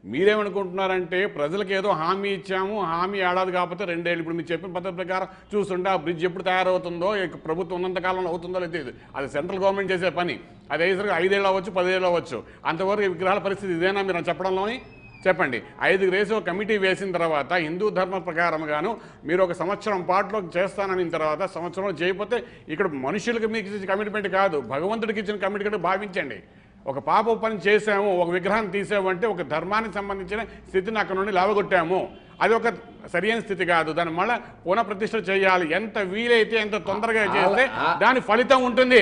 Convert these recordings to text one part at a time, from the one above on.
మీరేమనుకుంటున్నారంటే ప్రజలకు ఏదో హామీ ఇచ్చాము హామీ ఏడాది కాకపోతే రెండేళ్ళు ఇప్పుడు మీరు చెప్పిన పద్ధతి ప్రకారం చూస్తుంటే ఆ బ్రిడ్జ్ ఎప్పుడు తయారవుతుందో ఇక ప్రభుత్వం ఉన్నంత కాలంలో అవుతుందో లేదు తెలియదు. అది సెంట్రల్ గవర్నమెంట్ చేసే పని అది అయ్యేసరికి ఐదేళ్ళు అవ్వచ్చు పదేళ్ళు అవ్వచ్చు అంతవరకు ఈ విగ్రహాల పరిస్థితి ఇదేనా మీరు చెప్పడంలోని చెప్పండి ఐదుగురు వేసి ఒక కమిటీ వేసిన తర్వాత హిందూ ధర్మ ప్రకారంగాను మీరు ఒక సంవత్సరం పాటులో చేస్తానని తర్వాత సంవత్సరంలో చేయకపోతే ఇక్కడ మనుషులకు మీకు ఇచ్చిన కమిట్మెంట్ కాదు భగవంతుడికి ఇచ్చిన కమిట్మెంట్ భావించండి ఒక పాప పని చేసాము ఒక విగ్రహాన్ని తీసాము అంటే ఒక ధర్మానికి సంబంధించిన స్థితిని అక్కడ నుండి లావగొట్టాము అది ఒక సరైన స్థితి కాదు దాన్ని మళ్ళీ పునఃప్రతిష్ఠ చేయాలి ఎంత వీలైతే ఎంత తొందరగా చేస్తే ఆ- దాని ఫలితం ఉంటుంది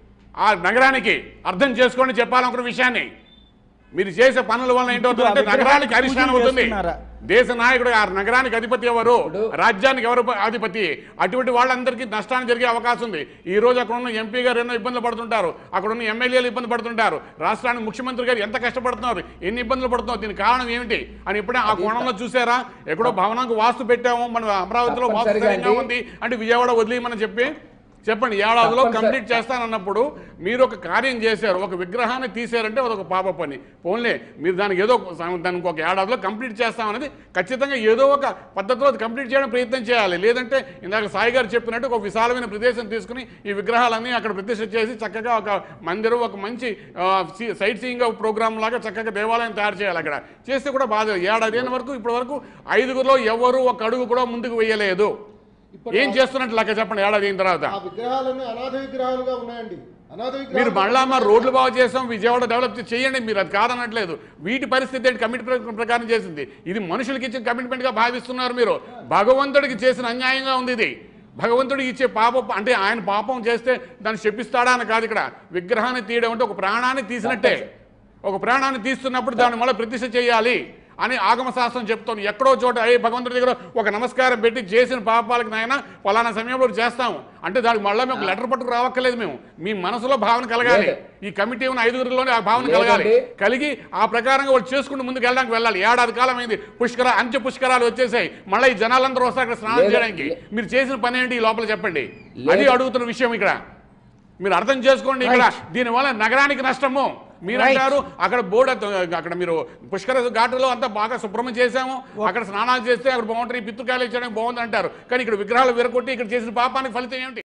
ఆ నగరానికి అర్థం చేసుకోండి చెప్పాలనుకున్న విషయాన్ని మీరు చేసే పనుల వల్ల ఏంటవుతుందంటే ఇప్పుడు ఆ నగరానికి విగ్రహాన్ని అరిష్టానం పూజలు అవుతుంది చేస్తున్నారా? దేశ నాయకుడు ఆ నగరానికి అధిపతి ఎవరు ఇప్పుడు- రాజ్యానికి ఎవరు అధిపతి అటువంటి వాళ్ళందరికీ నష్టాన్ని జరిగే అవకాశం ఉంది ఈ రోజు అక్కడ ఉన్న ఎంపీ గారు ఎన్నో ఇబ్బందులు పడుతుంటారు అక్కడ ఉన్న ఎమ్మెల్యేలు ఇబ్బంది పడుతుంటారు రాష్ట్రానికి ముఖ్యమంత్రి గారు ఎంత కష్టపడుతున్నారు ఎన్ని ఇబ్బందులు పడుతున్నారు దీనికి కారణం ఏమిటి అని ఇప్పుడే ఆ కోణంలో చూసారా ఎక్కడో భవనానికి వాస్తు పెట్టాము మన అమరావతిలో వాస్తు తప్పనిసరిగా సరిగ్గా అండి. ఉంది అంటే విజయవాడ వదిలేయమని చెప్పి చెప్పండి ఏడాదిలో తప్పనిసరి- కంప్లీట్ చేస్తానన్నప్పుడు మీరు ఒక కార్యం చేశారు ఒక విగ్రహాన్ని తీశారంటే అదొక పాప పని పోన్లే మీరు దానికి ఏదో ఒక సం- దానికి ఒక ఏడాదిలో కంప్లీట్ చేస్తామనేది ఖచ్చితంగా ఏదో ఒక పద్ధతిలో అది కంప్లీట్ చేయడం ప్రయత్నం చేయాలి లేదంటే ఇందాక సాయి గారు చెప్పినట్టు ఒక విశాలమైన ప్రదేశం తీసుకుని ఈ విగ్రహాలన్నీ అక్కడ ప్రతిష్ఠ చేసి చక్కగా ఒక మందిరం ఒక మంచి ఆ, సి- సైట్ సీయింగ్ ప్రోగ్రామ్ లాగా చక్కగా దేవాలయం తయారు చేయాలి అక్కడ చేస్తే కూడా బాధ లేదు. ఏడాది అయిన వరకు ఇప్పటి వరకు ఐదుగురులో ఎవరు ఒక అడుగు కూడా ముందుకు వేయలేదు ఇప్పుడు ఏం చేస్తున్నట్లు లెక్క చెప్పండి ఏడాది అయిన తర్వాత ఆ విగ్రహాలన్నీ అనాథ విగ్రహాలుగా ఉన్నాయండి అనాథ మీరు విగ్రహాలు మళ్ళా మా రోడ్లు బాగు చేసాం విజయవాడ డెవలప్ చే- చేయండి మీరు అది కాదనట్లేదు వీటి పరిస్థితి ఏంటి కమిట్మెంట్ ప్రకారం చేసింది ఇది మనుషులకి ఇచ్చిన కమిట్మెంట్గా భావిస్తున్నారు మీరు భగవంతుడికి చేసిన అన్యాయంగా ఉంది ఇది భగవంతుడికి ఇచ్చే పాపం అంటే ఆయన పాపం చేస్తే దాన్ని శపిస్తాడా అని కాదు ఇక్కడ విగ్రహాన్ని తీయడం అంటే ఒక ప్రాణాన్ని తీసినట్టే ఒక ప్రాణాన్ని తీస్తున్నప్పుడు దాన్ని మళ్ళీ ప్రతిష్ఠ చేయాలి అని ఆగమ శాస్త్రం చెప్తాను ఎక్కడో చోట ఏ భగవంతుడి దగ్గర ఒక నమస్కారం పెట్టి చేసిన పాపాలకు నాయన ఫలానా సమయంలో చేస్తాము అంటే దానికి మళ్ళీ మేము లెటర్ పట్టుకు రావక్కర్లేదు మేము మీ మనసులో భావన కలగాలి లేదు. ఈ కమిటీ ఉన్న ఐదుగురిలోనే ఆ భావన కలగాలి లేదండి. కలిగి ఆ ప్రకారంగా వాళ్ళు చేసుకుంటూ ముందుకు వెళ్ళడానికి వెళ్ళాలి ఏడాది కాలం అయింది పుష్కర అంత్య పుష్కరాలు వచ్చేసాయి మళ్ళీ ఈ జనాలందరూ వస్తారు అక్కడ స్నానం లేదు. చేయడానికి మీరు చేసిన పని ఏంటి ఈ లోపల చెప్పండి అది లేదు. అడుగుతున్న విషయం ఇక్కడ మీరు అర్థం చేసుకోండి ఇక్కడ దీనివల్ల నగరానికి నష్టము మీరు Right. అంటారు అక్కడ బోర్డు అత- అక్కడ మీరు పుష్కర ఘాటులో అంతా బాగా శుభ్రం చేశాము అక్కడ స్నానాలు చేస్తే అక్కడ బాగుంటుంది పితృకాయలు ఇచ్చడానికి బాగుంది అంటారు కానీ ఇక్కడ విగ్రహాలు విరగొట్టి ఇక్కడ చేసిన పాపానికి ఫలితం ఏమిటి